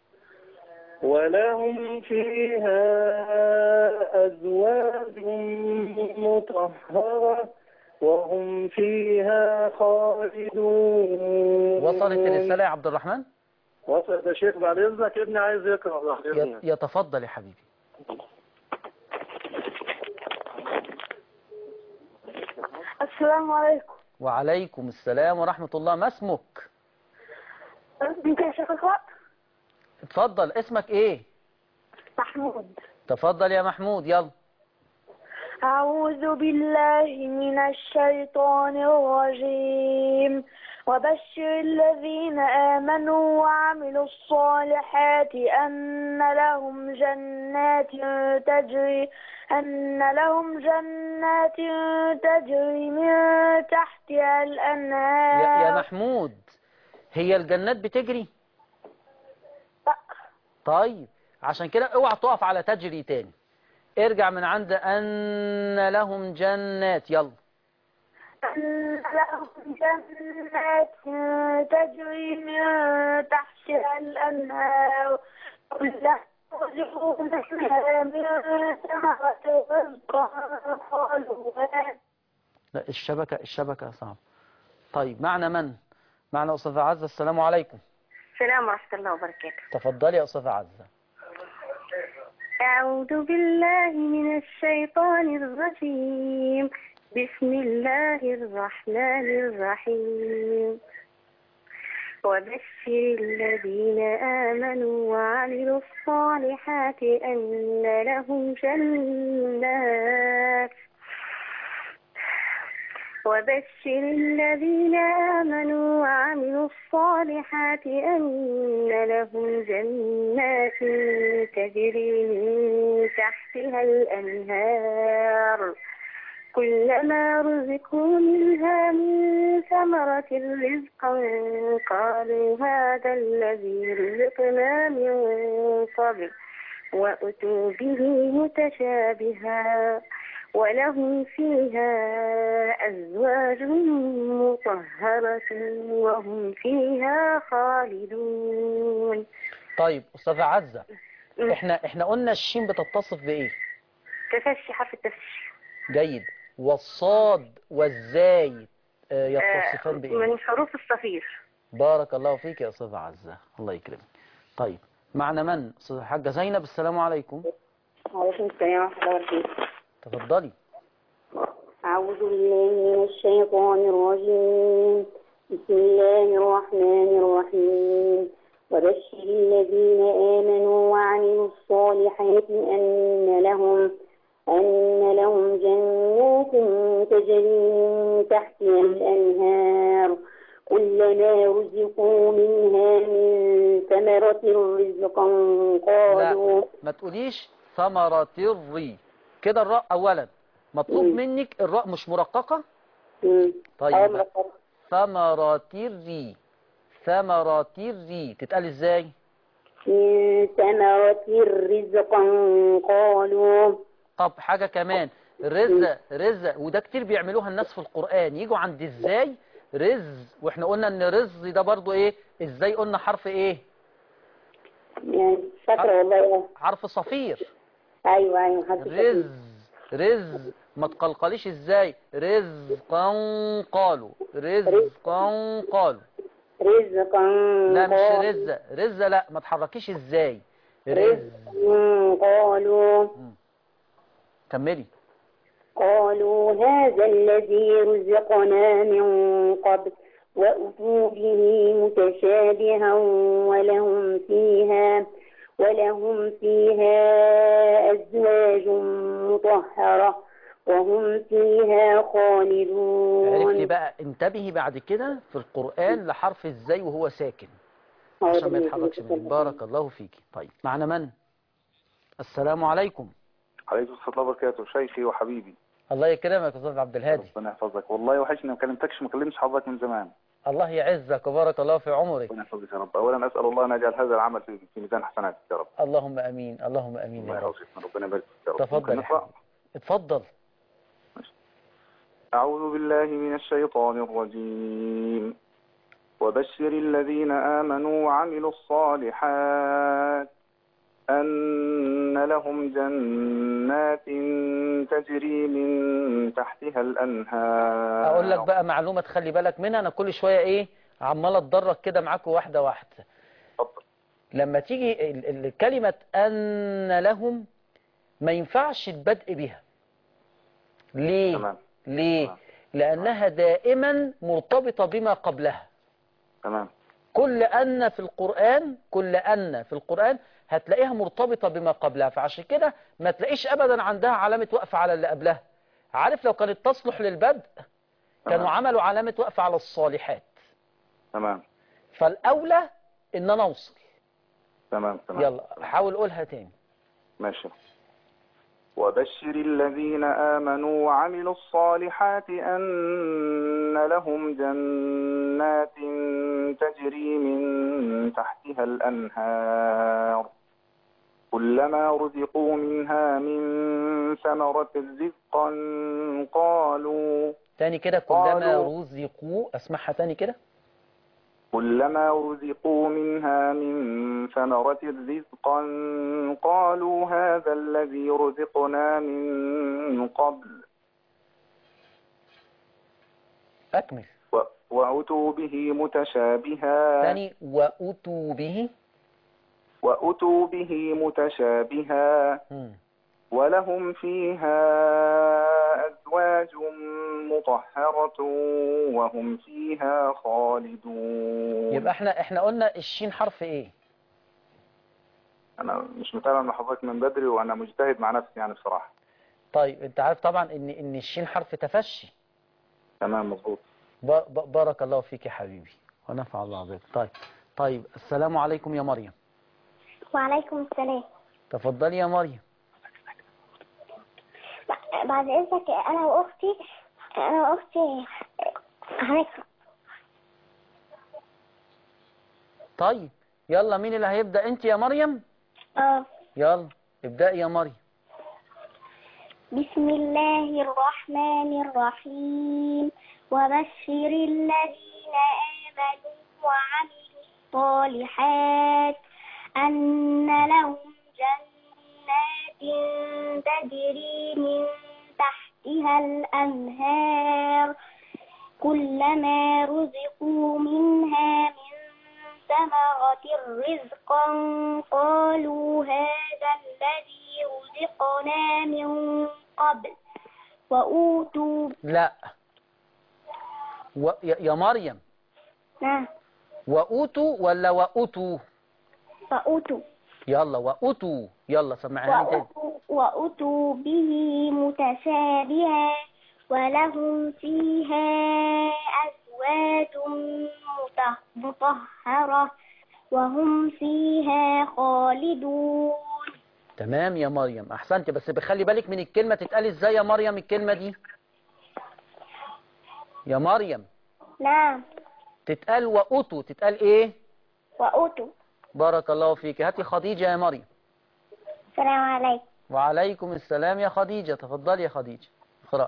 ولهم فيها أزواج مطهرة وهم فيها خالدون وصلت الرسالة يا عبد الرحمن وصلت يا شيخ بعد إذنك ابني عايز يقرأ بعد يت- إذنك يتفضل يا حبيبي السلام عليكم وعليكم السلام ورحمة الله ما اسمك ممكن يا شيخ اقرأ اتفضل اسمك ايه محمود تفضل يا محمود يلا أعوذ بالله من الشيطان الرجيم وبشر الذين آمنوا وعملوا الصالحات أن لهم جنات تجري أن لهم جنات تجري من تحتها يا, الأنهار يا محمود هي الجنات بتجري لا. طيب عشان كده اوعى تقف على تجري تاني ارجع من عند ان لهم جنات يلا أن لهم جنات تجري من تحتها الأنهار كلها رزقوا منها من ثمرة رزقا قالوا هذا لا الشبكة الشبكة صعب طيب معنا من معنا أستاذة عزة السلام عليكم السلام ورحمة الله وبركاته تفضلي يا أستاذة عزة أعوذ بالله من الشيطان الرجيم بسم الله الرحمن الرحيم وبشر الذين آمنوا وعملوا الصالحات أن لهم جنات وبشر الذين آمنوا وعملوا الصالحات أن لهم جنات تجري من تحتها الأنهار كلما رزقوا منها من ثمرة رزقا قالوا هذا الذي رزقنا من قبل وأتوا به متشابها ولهم فيها أزواج مطهرة وهم فيها خالدون طيب أستاذة عزة احنا احنا قلنا الشين بتتصف بإيه تفشي حرف التفشي جيد والصاد والزاي آه، يتصفان بإيه من حروف الصفير بارك الله فيك يا أستاذة عزة الله يكرمك طيب معنا من أستاذة حاجة زينب السلام عليكم وعليكم السلام ورحمة الله وبركاته تفضلي أعوذ بالله من الشيطان الرجيم بسم الله الرحمن الرحيم وبشر الذين آمنوا وعملوا الصالحات أن لهم أن لهم جنات تجري من تحتها الأنهار كلما رزقوا منها من ثمرة رزقا قالوا لا ما تقوليش ثمرة الري كده الراء أولا مطلوب مم. منك الراء مش مرققة مم. طيب أول مرة ثمرات الري ثمرات الري تتقال ازاي من ثمرة رزقا قالوا طب حاجة كمان رزق رزق وده كتير بيعملوها الناس في القرآن يجوا عند ازاي رز واحنا قلنا ان رز ده برضو ايه ازاي قلنا حرف ايه يعني فاكرة والله حرف صفير أيوة أيوة حد رز رز ما تقلقليش ازاي رزقا قالوا رزقا قالوا رزقا لا مش قالوا. رزة رزة لا ما تحركيش ازاي رز رزقا قالوا كملي قالوا هذا الذي رزقنا من قبل وأتوا به متشابها ولهم فيها ولهم فيها أزواج مطهرة وهم فيها عرفتي خالدون بقى انتبهي بعد كده في القرآن لحرف ازاي وهو ساكن عشان ما يتحركش منك بارك الله فيكي طيب معنا من السلام عليكم عليكم السلام ورحمة الله وبركاته شيخي وحبيبي الله يكرمك يا استاذ عبد الهادي ربنا يحفظك والله وحشني ما كلمتكش ما كلمتش حضرتك من زمان الله يعزك وبارك الله في عمرك ربنا يحفظك يا رب اولا اسال الله ان يجعل هذا العمل في في ميزان حسناتك يا رب اللهم امين اللهم امين الله يا رب يحفظك ربنا يبارك فيك يا رب تفضل ممكن يا نقرأ؟ حبيبي اتفضل أعوذ بالله من الشيطان الرجيم وبشر الذين آمنوا وعملوا الصالحات أن لهم جنات تجري من تحتها الأنهار اقول لك بقى معلومة تخلي بالك منها انا كل شوية ايه عمال اتدرج كده معاكم واحدة واحدة اتفضل. لما تيجي ال- ال- كلمة أن لهم ما ينفعش البدء بها ليه تمام ليه تمام. لأنها دائما مرتبطة بما قبلها تمام كل أن في القرآن كل أن في القرآن هتلاقيها مرتبطة بما قبلها فعشان كده ما تلاقيش أبدا عندها علامة وقف على اللي قبلها عارف لو كانت تصلح للبدء كانوا تمام. عملوا علامة وقف على الصالحات تمام فالأولى إن أنا أوصل تمام تمام يلا حاول قولها تاني ماشي وبشر الذين آمنوا وعملوا الصالحات أن لهم جنات تجري من تحتها الأنهار كلما رزقوا منها من ثمرة رزقا قالوا تاني كده كلما قالوا- رزقوا اسمعها تاني كده كلما رزقوا منها من ثمرة رزقا قالوا هذا الذي رزقنا من قبل أكمل و- وأتوا به متشابها تاني وأتوا به وأتوا به متشابها مم. ولهم فيها أزواج مطهرة وهم فيها خالدون يبقى احنا احنا قلنا الشين حرف ايه أنا مش متابع مع حضرتك من بدري وأنا مجتهد مع نفسي يعني بصراحة طيب انت عارف طبعا ان ان الشين حرف تفشي تمام مظبوط ب- ب- بارك الله فيك يا حبيبي ونفع الله بك طيب طيب السلام عليكم يا مريم وعليكم السلام تفضلي يا مريم بعد إذنك أنا وأختي أنا وأختي هنقرأ طيب يلا مين اللي هيبدأ انت يا مريم آه يلا ابدأي يا مريم بسم الله الرحمن الرحيم وبشر الذين آمنوا وعملوا الصالحات أن لهم جنات تجري من تحتها تحتها الأنهار كلما رزقوا منها من ثمرة رزقا قالوا هذا الذي رزقنا من قبل وأوتوا لا و... يا يا مريم نعم وأوتوا ولا وأوتوا وأوتوا يلا وأوتوا يلا سمعنا تاني وأتوا, وأتوا به متشابها ولهم فيها أزواج مطه- مطهرة وهم فيها خالدون تمام يا مريم احسنت بس بخلي بالك من الكلمة تتقال ازاي يا مريم الكلمة دي يا مريم نعم تتقال وأوتوا تتقال ايه وأتوا بارك الله فيك هاتي خديجة يا مريم السلام عليكم وعليكم السلام يا خديجة تفضلي يا خديجة اقرأي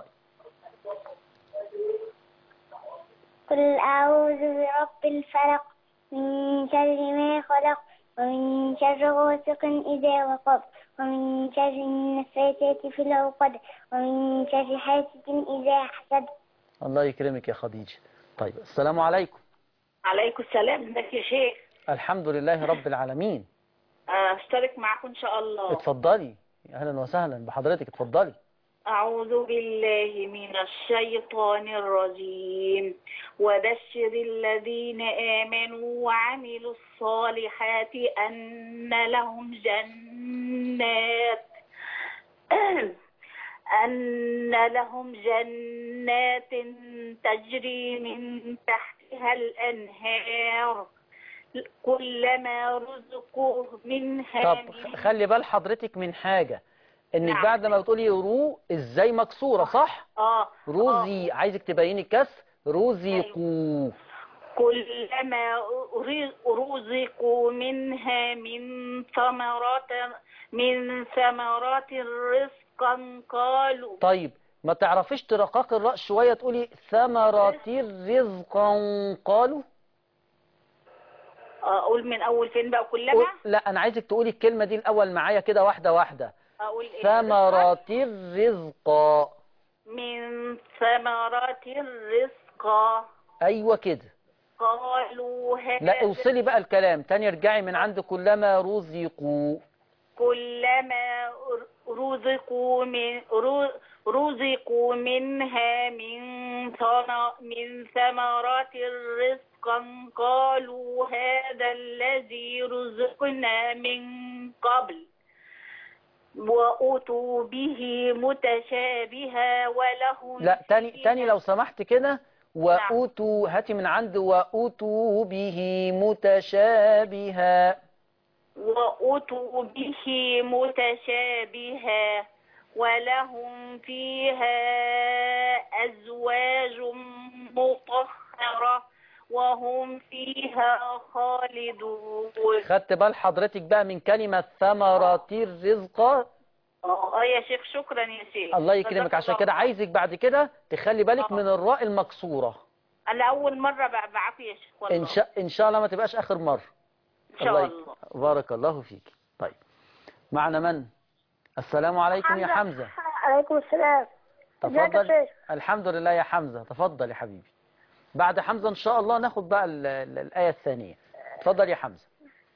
قل أعوذ برب الفلق من شر ما خلق ومن شر غاسق إذا وقب ومن شر النفاثات في العقد ومن شر حاسد إذا حسد الله يكرمك يا خديجة طيب السلام عليكم عليكم السلام ازيك يا شيخ الحمد لله رب العالمين اشترك معاكم ان شاء الله اتفضلي اهلا وسهلا بحضرتك اتفضلي أعوذ بالله من الشيطان الرجيم وبشر الذين آمنوا وعملوا الصالحات أن لهم جنات أن لهم جنات تجري من تحتها الأنهار كلما رزقوا منها طب من خ- خلي بال حضرتك من حاجة انك نعم. بعد ما بتقولي رو ازاي مكسورة صح آه روزي عايزك تبيني الكسر رزقوا كلما رزقوا منها من ثمرات من ثمرات رزقا قالوا طيب ما تعرفيش ترقاق الراء شوية تقولي ثمرات رزقا قالوا اقول من اول فين بقى قول- كلما لا انا عايزك تقولي الكلمة دي الاول معايا كده واحدة واحدة اقول ايه ثمرات الرزق من ثمرات الرزق ايوه كده قالوا هذا لا اوصلي بقى الكلام تاني ارجعي من عند كلما رزقوا كلما رزقوا من ر- رزقوا منها من ثم- من ثمرات رزقا قالوا هذا الذي رزقنا من قبل وأتوا به متشابها ولهم لا تاني فيه- تاني لو سمحت كده وأوتوا هاتي من عند وأوتوا به متشابها وأتوا به متشابها ولهم فيها أزواج مطهرة وهم فيها خالدون خدت بال حضرتك بقى من كلمة ثمرات الرزق اه يا شيخ شكرا يا شيخ الله يكرمك جزاك عشان الله كده خير. عايزك بعد كده تخلي بالك آه. من الراء المكسورة أنا أول مرة بع- بعافي يا شيخ والله إن شاء إن شاء الله ما تبقاش آخر مرة إن شاء يك- الله بارك الله فيك طيب معنا من السلام عليكم يا حمزة عليكم السلام ازيك يا تفضل شيخ؟ الحمد لله يا حمزة تفضل يا حبيبي بعد حمزة إن شاء الله ناخد بقى ال- ال- الآية الثانية تفضل يا حمزة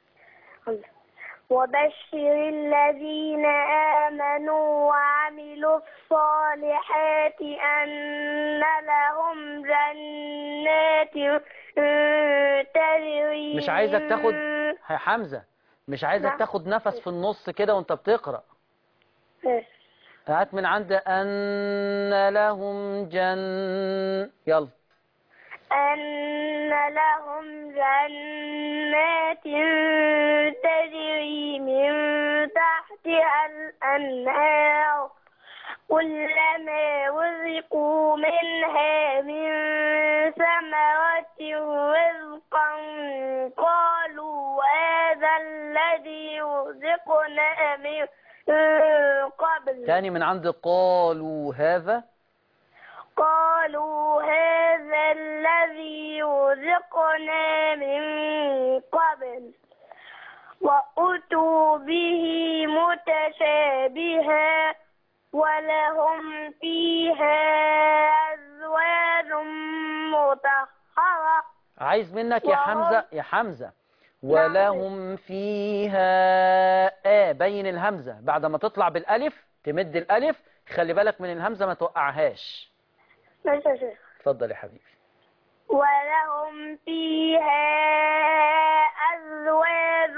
وبشر الذين آمنوا وعملوا الصالحات أن لهم جنات تجري مش عايزك تاخد من- يا حمزة مش عايزك نعم. تاخد نفس في النص كده وانت بتقرأ هات من عند أن لهم جن يلا أن لهم جنات تجري من تحتها الأنهار كلما رزقوا منها من ثمرة رزقا قالوا هذا الذي رزقنا من قبل تاني من عند قالوا هذا قالوا هذا الذي رزقنا من قبل وأتوا به متشابها ولهم فيها عايز منك يا وهم- حمزة يا حمزة ولهم فيها آ بين الهمزة بعد ما تطلع بالألف تمد الألف خلي بالك من الهمزة ما توقعهاش ماشي يا شيخ اتفضل يا حبيبي ولهم فيها أزواج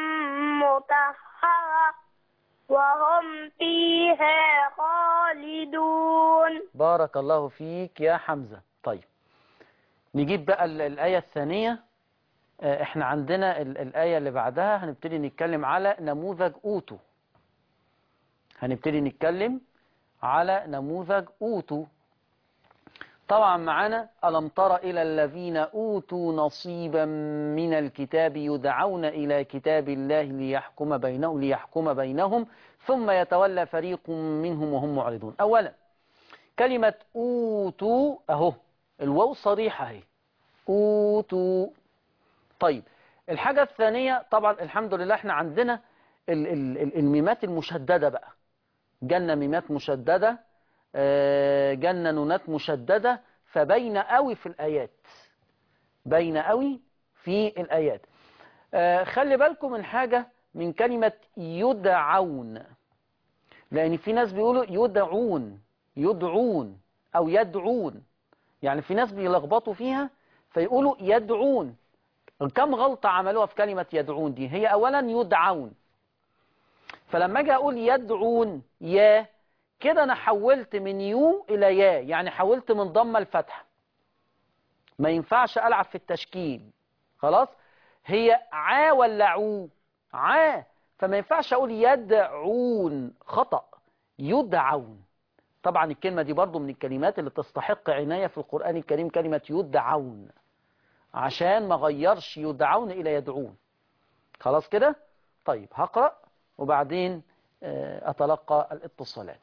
مطهرة وهم فيها خالدون بارك الله فيك يا حمزة طيب نجيب بقى ال- الآية الثانية آه، احنا عندنا ال- الآية اللي بعدها هنبتدي نتكلم على نموذج أوتو هنبتدي نتكلم على نموذج أوتو طبعا معانا ألم تر إلى الذين أوتوا نصيبا من الكتاب يدعون إلى كتاب الله ليحكم بينهم ليحكم بينهم ثم يتولى فريق منهم وهم معرضون أولا كلمة أوتوا أهو الواو صريحة اهي أوتوا طيب الحاجة الثانية طبعا الحمد لله احنا عندنا ال ال ال الميمات المشددة بقى جنة ميمات مشددة آه، جنة نونات مشددة فبين قوي في الآيات بين قوي في الآيات آه، خلي بالكم من حاجة من كلمة يدعون لأن في ناس بيقولوا يدعون يدعون أو يدعون يعني في ناس بيلخبطوا فيها فيقولوا يدعون كم غلطة عملوها في كلمة يدعون دي هي أولا يدعون فلما أجي أقول يدعون يا كده أنا حولت من يو إلى يا يعني حولت من ضمة الفتحة ما ينفعش ألعب في التشكيل خلاص هي عا ولا عو عا فما ينفعش أقول يدعون خطأ يدعون طبعا الكلمة دي برضو من الكلمات اللي تستحق عناية في القرآن الكريم كلمة يدعون عشان ما غيرش يدعون إلى يدعون خلاص كده طيب هقرأ وبعدين آه، أتلقى الاتصالات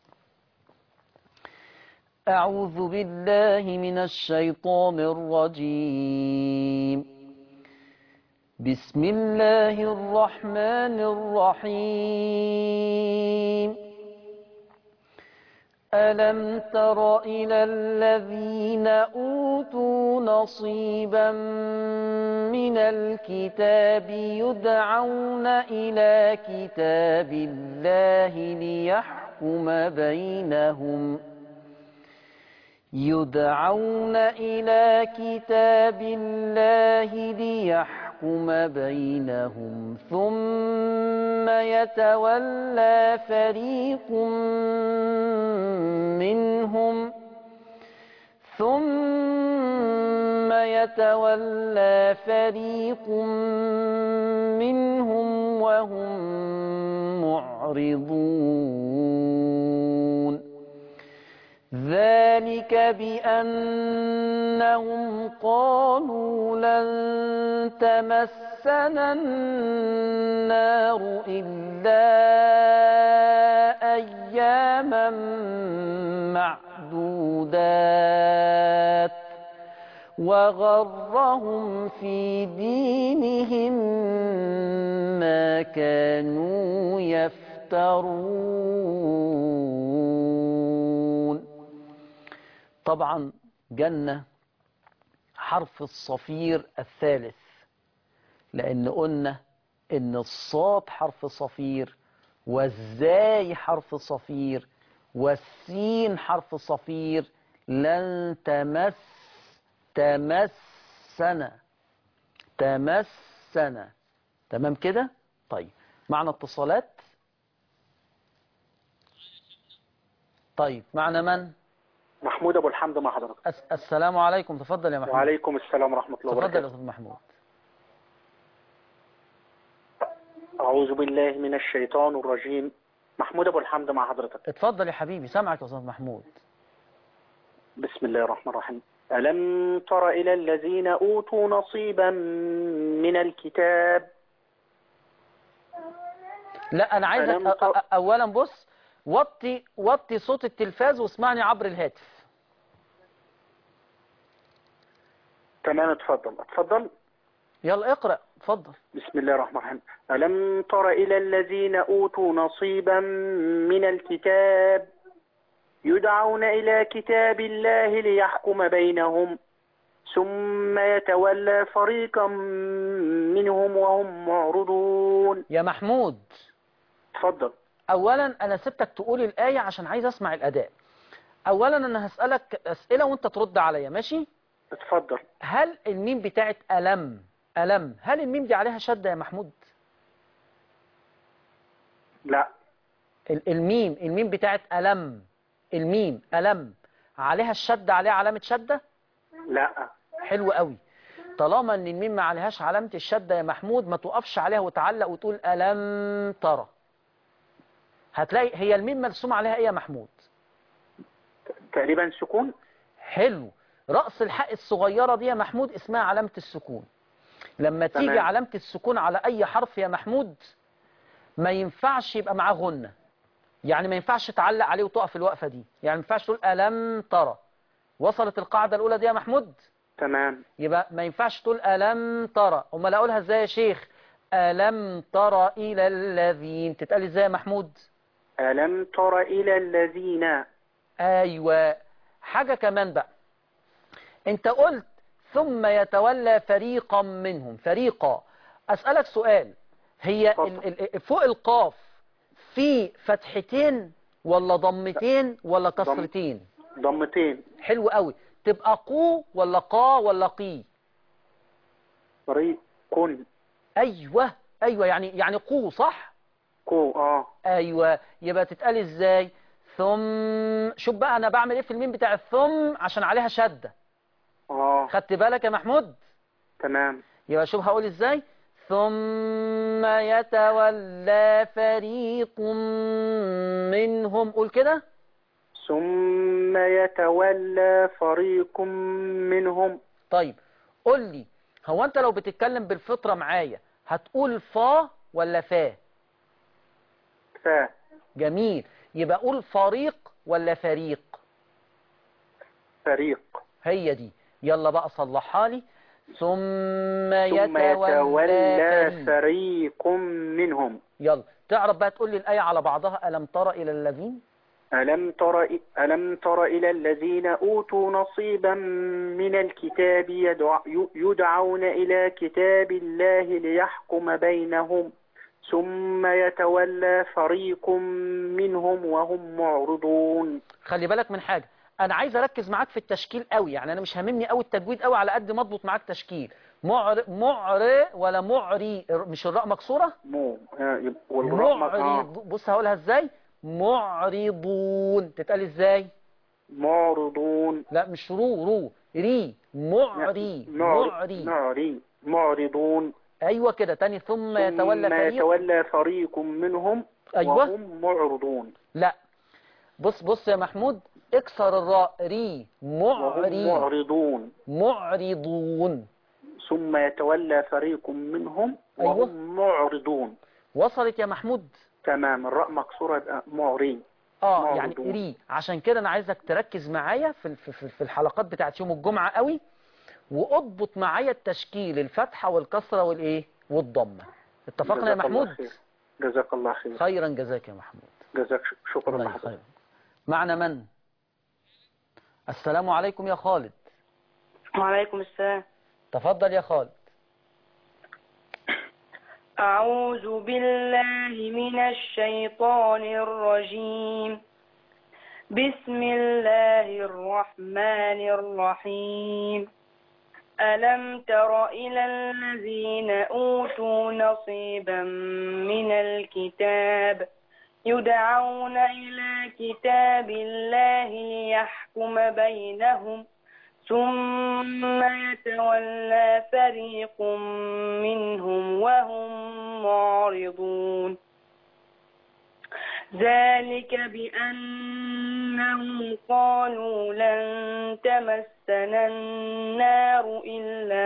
أعوذ بالله من الشيطان الرجيم بسم الله الرحمن الرحيم ألم تر إلى الذين أوتوا نصيبا من الكتاب يدعون إلى كتاب الله ليحكم بينهم يدعون إلى كتاب الله ليحكم بينهم ثم يتولى فريق منهم ثم يتولى فريق منهم وهم معرضون ذلك بأنهم قالوا لن تمسنا النار إلا أياما معدودات وغرهم في دينهم ما كانوا يفترون طبعا جنة حرف الصفير الثالث لأن قلنا إن الصاد حرف صفير والزاي حرف صفير والسين حرف صفير لن تمس تمسنا تمسنا تمام كده طيب معنا اتصالات طيب معنا من محمود ابو الحمد مع حضرتك أس السلام عليكم تفضل يا محمود وعليكم السلام ورحمه الله تفضل يا وبركاته أستاذ محمود اعوذ بالله من الشيطان الرجيم محمود ابو الحمد مع حضرتك اتفضل يا حبيبي سامعك يا أستاذ محمود بسم الله الرحمن الرحيم ألم تر إلى الذين أوتوا نصيبا من الكتاب لا أنا عايزك ألم أ- تر- أ- أولا بص وطي وطي صوت التلفاز واسمعني عبر الهاتف تمام اتفضل اتفضل يلا اقرأ اتفضل بسم الله الرحمن الرحيم ألم تر إلى الذين أوتوا نصيبا من الكتاب يدعون إلى كتاب الله ليحكم بينهم ثم يتولى فريقا منهم وهم معرضون يا محمود تفضل اولا انا سبتك تقول الآية عشان عايز اسمع الاداء اولا انا هسألك اسئلة وانت ترد عليا ماشي اتفضل هل الميم بتاعت ألم ألم هل الميم دي عليها شدة يا محمود لا ال- الميم الميم بتاعت ألم الميم ألم عليها الشدة عليها علامة شدة لا حلو قوي طالما ان الميم ما عليهاش علامة الشدة يا محمود ما تقفش عليها وتعلق وتقول ألم ترى هتلاقي هي الميم مرسوم عليها ايه يا محمود تقريبا سكون حلو رأس الحق الصغيرة دي يا محمود اسمها علامة السكون لما تمام. تيجي علامة السكون على أي حرف يا محمود ما ينفعش يبقى معاه غنة يعني ما ينفعش تعلق عليه وتقف الوقفة دي يعني ما ينفعش تقول ألم ترى وصلت القاعدة الأولى دي يا محمود تمام يبقى ما ينفعش تقول ألم ترى أمال أقولها إزاي يا شيخ ألم ترى إلى الذين تتقال إزاي يا محمود ألم تر إلى الذين أيوة حاجة كمان بقى أنت قلت ثم يتولى فريقا منهم فريقا أسألك سؤال هي اتفضل. ال- ال- فوق القاف في فتحتين ولا ضمتين ولا كسرتين ضمتين حلو قوي تبقى قو ولا قا ولا قي فريق كن ايوه ايوه يعني يعني قو صح كو اه ايوه يبقى تتقال ازاي ثم شوف بقى انا بعمل ايه في الميم بتاع الثم عشان عليها شده اه خدت بالك يا محمود تمام يبقى شوف هقول ازاي ثم يتولى فريق منهم قول كده ثم يتولى فريق منهم طيب قول لي هو انت لو بتتكلم بالفطره معايا هتقول فا ولا فا ف جميل يبقى قول فريق ولا فريق فريق هي دي يلا بقى صلحها لي ثم ثم يتولى يتولى فريق فريق منهم يلا تعرف بقى تقول لي الآية على بعضها ألم تر إلى الذين ألم تر ألم تر إلى الذين أوتوا نصيبا من الكتاب يدع يدعون إلى كتاب الله ليحكم بينهم ثم يتولى فريق منهم وهم معرضون خلي بالك من حاجة أنا عايز أركز معاك في التشكيل قوي يعني أنا مش هاممني قوي التجويد قوي على قد ما أضبط معاك تشكيل معر معر ولا معري مش الراء مكسورة مو آه، يب- والراء م- آه، معرض بص هقولها إزاي معرضون تتقال إزاي معرضون لا مش رو رو ري معري معر- معري معري معرضون أيوة كده تاني ثم يتولى ثم فريق يتولى فريق منهم أيوة. وهم معرضون لا بص بص يا محمود اكسر الراء ري وهم معري معرضون معرضون ثم يتولى فريق منهم أيوة. وهم معرضون وصلت يا محمود تمام الراء مكسورة يبقى معري اه معرضون. يعني ري عشان كده انا عايزك تركز معايا في في في- في الحلقات بتاعت يوم الجمعة قوي واضبط معايا التشكيل الفتحة والكسرة والايه والضمة اتفقنا يا جزاك الله محمود خير. جزاك الله خير خيرا جزاك يا محمود جزاك ش- شكرا الله لحضرتك خير معنا من السلام عليكم يا خالد وعليكم السلام تفضل يا خالد أعوذ بالله من الشيطان الرجيم بسم الله الرحمن الرحيم ألم تر إلى الذين أوتوا نصيبا من الكتاب يدعون إلى كتاب الله ليحكم بينهم ثم يتولى فريق منهم وهم معرضون ذلك بأنهم قالوا لن تمسنا النار إلا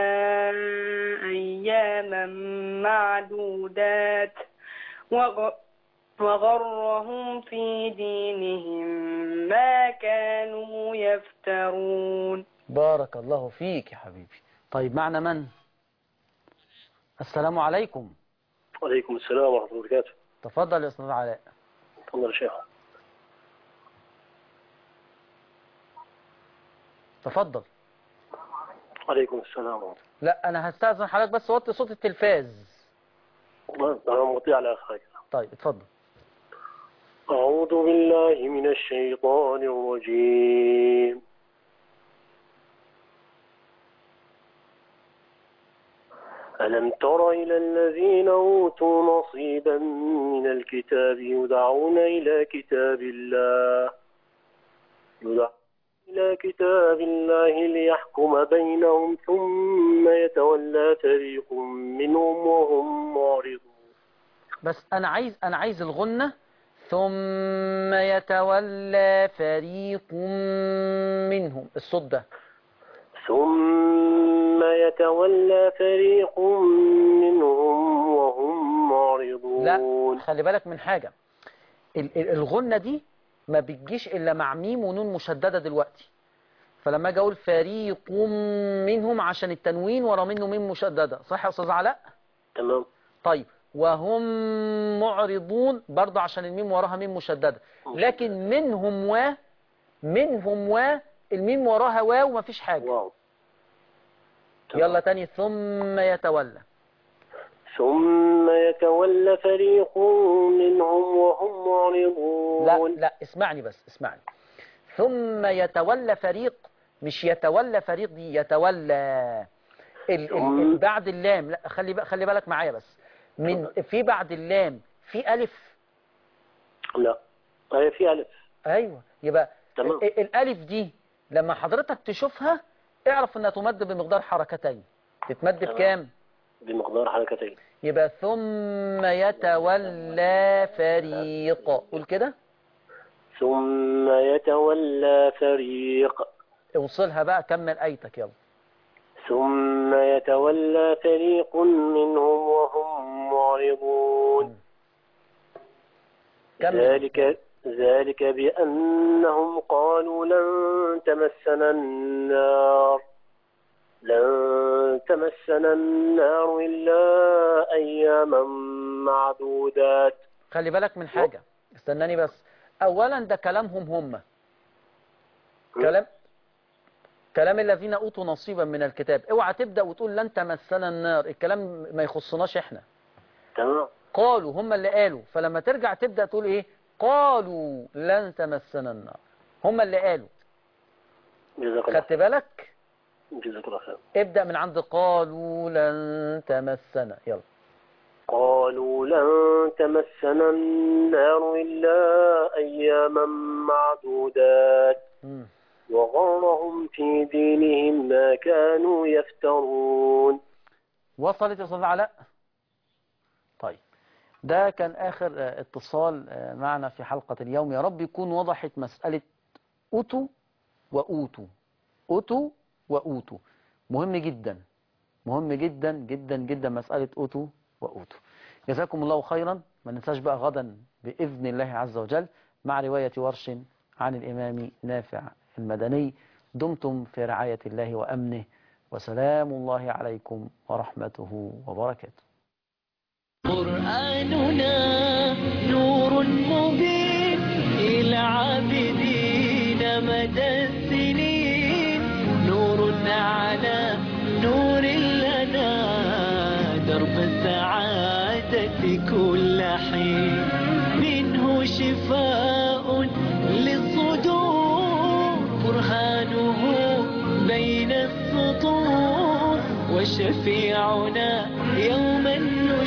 أياما معدودات وغ- وغرهم في دينهم ما كانوا يفترون بارك الله فيك يا حبيبي طيب معنا من السلام عليكم وعليكم السلام ورحمة الله وبركاته تفضل يا استاذ علاء تفضل يا شيخ تفضل عليكم السلام ورحمة لا انا هستأذن حضرتك بس وطي صوت التلفاز الله أنا مطيع على حاجة طيب اتفضل أعوذ بالله من الشيطان الرجيم ألم تر إلى الذين أوتوا نصيبا من الكتاب يدعون إلى كتاب الله يدعون إلى كتاب الله ليحكم بينهم ثم يتولى فريق منهم وهم معرضون بس انا عايز انا عايز الغنة ثم يتولى فريق منهم الصوت ده ثم يتولى فريق منهم وهم معرضون لا خلي بالك من حاجة ال- ال- الغنة دي ما بتجيش إلا مع ميم ونون مشددة دلوقتي فلما اجي اقول فريق منهم عشان التنوين ورا منه ميم مشددة صح يا أستاذ علاء تمام طيب وهم معرضون برضه عشان الميم وراها ميم مشددة لكن منهم و منهم و الميم وراها واو ومفيش حاجة واو يلا تاني ثم يتولى ثم يتولى فريق منهم وهم معرضون لا لا اسمعني بس اسمعني ثم يتولى فريق مش يتولى فريق دي يتولى ال ال ال بعد اللام لا خلي بق- خلي بالك معايا بس من في بعد اللام في ألف لا هي في ألف أيوة يبقى تمام. ال- ال- الألف دي لما حضرتك تشوفها اعرف انها تمد بمقدار حركتين تتمد تمام. بكام بمقدار حركتين يبقى ثم يتولى فريق قول كده ثم يتولى فريق اوصلها بقى كمل ايتك يلا ثم يتولى فريق منهم وهم معرضون كمل. ذلك ذلك بأنهم قالوا لن تمسنا النار لن تمسنا النار إلا أياما معدودات خلي بالك من حاجة استناني بس اولا ده كلامهم هم كلام كلام الذين اوتوا نصيبا من الكتاب اوعى تبدأ وتقول لن تمسنا النار الكلام ما يخصناش احنا تمام قالوا هم اللي قالوا فلما ترجع تبدأ تقول ايه قالوا لن تمسنا النار هم اللي قالوا جزاك الله خدت بالك جزاك الله خير ابدأ من عند قالوا لن تمسنا يلا قالوا لن تمسنا النار إلا أياما معدودات مم. وغرهم في دينهم ما كانوا يفترون وصلت يا استاذ علاء طيب ده كان آخر آه، اتصال آه، معنا في حلقة اليوم يا رب يكون وضحت مسألة أوتو وأوتو أوتو وأوتو مهم جدا مهم جدا جدا جدا مسألة أوتو وأوتو جزاكم الله خيرا ما ننساش بقى غدا بإذن الله عز وجل مع رواية ورش عن الإمام نافع المدني دمتم في رعاية الله وأمنه وسلام الله عليكم ورحمته وبركاته قرآننا نور مبين إلى عابدين مدى السنين نور على نور لنا درب السعادة كل حين منه شفاء للصدور برهانه بين السطور وشفيعنا يوم النشور